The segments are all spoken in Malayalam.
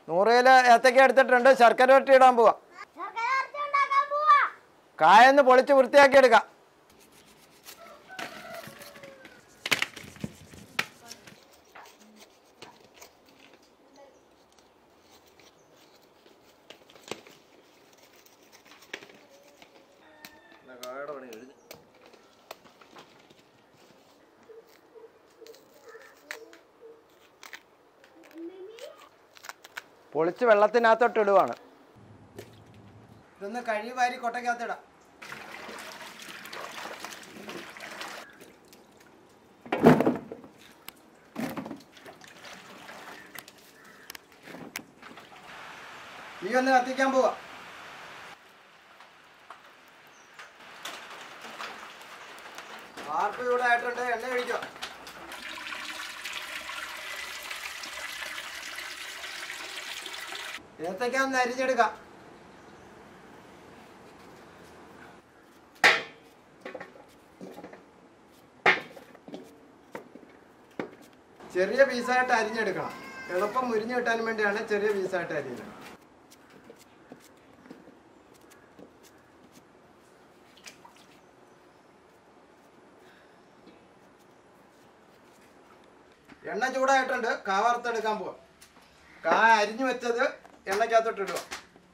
നൂറ് കിലോ ഏത്തക്ക എടുത്തിട്ടുണ്ട് ശർക്കര വരട്ടി ഇടാൻ പോവാം ശർക്കര വരട്ടി ഉണ്ടാക്കാൻ പോവാ കായൊന്ന് പൊളിച്ച് വൃത്തിയാക്കി എടുക്കാം പൊളിച്ച് വെള്ളത്തിനകത്തോട്ട് ഇടുവാണ് ഇതൊന്ന് കഴി വാരി കൊട്ടയ്ക്കകത്തിടാം നീ ഒന്ന് കത്തിക്കാൻ പോവാ വാർപ്പ് ഇവിടെ ആയിട്ടുണ്ട് എണ്ണ ഒഴിക്കുക ഏത്തക്ക ഒന്ന് അരിഞ്ഞെടുക്കാം ചെറിയ പീസായിട്ട് അരിഞ്ഞെടുക്കണം എളുപ്പം മുരിഞ്ഞു കിട്ടാൻ വേണ്ടിയാണ് ചെറിയ പീസായിട്ട് അരിയുന്നത് എണ്ണ ചൂടായിട്ടുണ്ട് കാ വറുത്തെടുക്കാൻ പോവാം കാ അരിഞ്ഞു വെച്ചത് എണ്ണയ്ക്കകത്തോട്ട് ഇടുക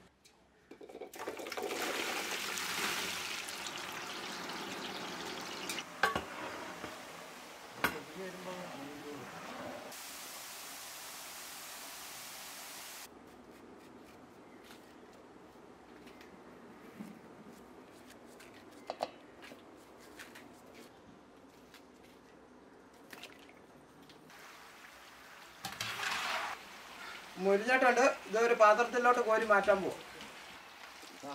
മുരിഞ്ഞിട്ടുണ്ട് ഇത് ഒരു പാത്രത്തിലോട്ട് കോരി മാറ്റാൻ പോവും ആ.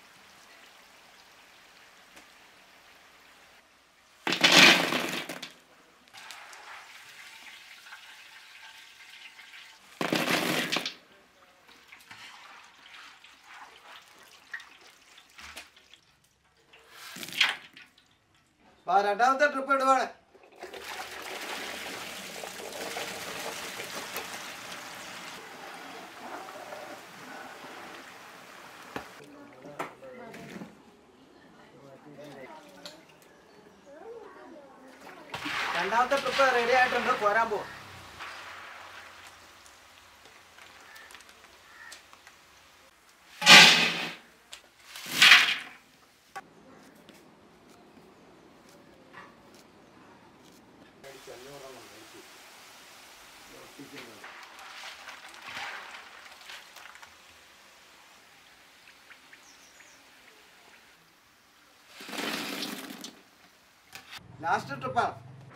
വാ, രണ്ടാമത്തെ ട്രിപ്പ് ഇടുവാണ് രണ്ടാമത്തെ ട്രിപ്പ് റെഡി ആയിട്ടുണ്ട് പോരാൻ പോവാം ലാസ്റ്റ് ട്രിപ്പാണ്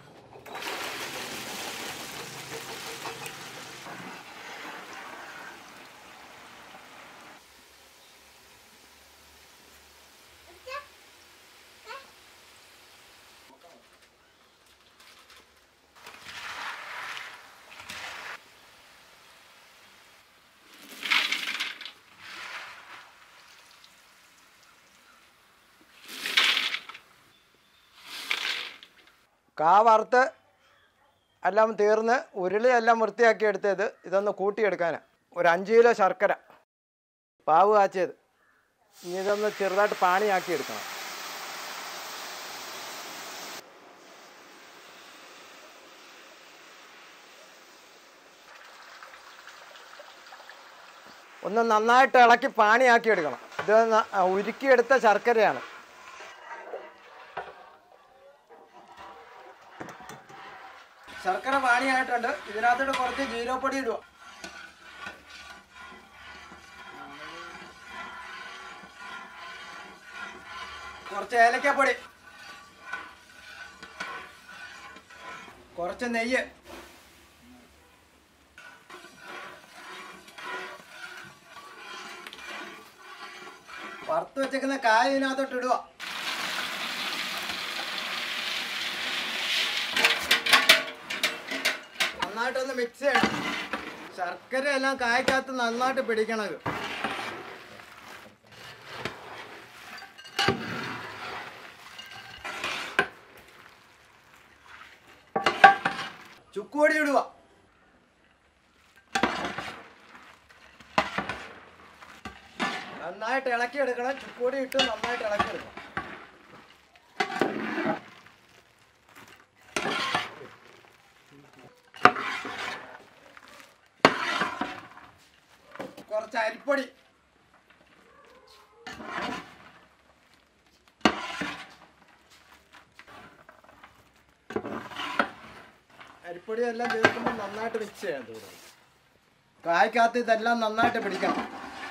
കാ വറുത്ത് എല്ലാം തീർന്ന് ഉരുളി എല്ലാം വൃത്തിയാക്കി എടുത്തത് ഇതൊന്ന് കൂട്ടിയെടുക്കാനാണ് ഒരു അഞ്ച് കിലോ ശർക്കര പാവ് കാച്ചിയത് ഇനി ഇതൊന്ന് ചെറുതായിട്ട് പാണിയാക്കി എടുക്കണം ഒന്ന് നന്നായിട്ട് ഇളക്കി പാണിയാക്കി എടുക്കണം ഇത് ന- ഉരുക്കിയെടുത്ത ശർക്കരയാണ് ശർക്കര പാണിയായിട്ടുണ്ട് ഇതിനകത്തോട്ട് കുറച്ച് ജീരകപ്പൊടി ഇടുക കുറച്ച് ഏലക്കപ്പൊടി കുറച്ച് നെയ്യ് വറുത്ത് വെച്ചേക്കുന്ന കായ ഇതിനകത്തോട്ട് ഇടുക നന്നായിട്ടൊന്ന് മിക്സ് ചെയ്യണം ശർക്കര എല്ലാം കായ്ക്കകത്ത് നന്നായിട്ട് പിടിക്കണത് ചുക്കുപൊടി ഇടുക നന്നായിട്ട് ഇളക്കിയെടുക്കണം ചുക്കൂടി ഇട്ട് നന്നായിട്ട് ഇളക്കിയെടുക്കണം കുറച്ച് അരിപ്പൊടി അരിപ്പൊടി എല്ലാം ചേർക്കുമ്പോൾ നന്നായിട്ട് മിക്സ് ചെയ്യാൻ തോന്നുന്നു കായ്ക്കകത്ത് ഇതെല്ലാം നന്നായിട്ട് പിടിക്കണം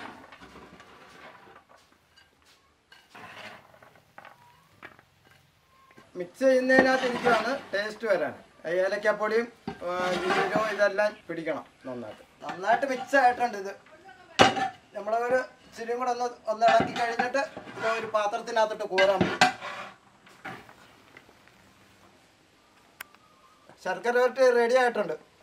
മിക്സ് ചെയ്യുന്നതിനകത്ത് ഇരിക്കുവാണ് ടേസ്റ്റ് വരാൻ ഏലക്കപ്പൊടിയും ആ, ജീരകവും ഇതെല്ലാം പിടിക്കണം നന്നായിട്ട് നന്നായിട്ട് മിക്സ് ആയിട്ടുണ്ട് ഇത് നമ്മളൊരു ഇച്ചിരിയും കൂടെ ഒന്ന് ഒന്ന് ഇളക്കി കഴിഞ്ഞിട്ട് ഇത് ഒരു പാത്രത്തിനകത്തോട്ട് കോരാൻ പറ്റും ശർക്കര വരട്ടി റെഡി ആയിട്ടുണ്ട്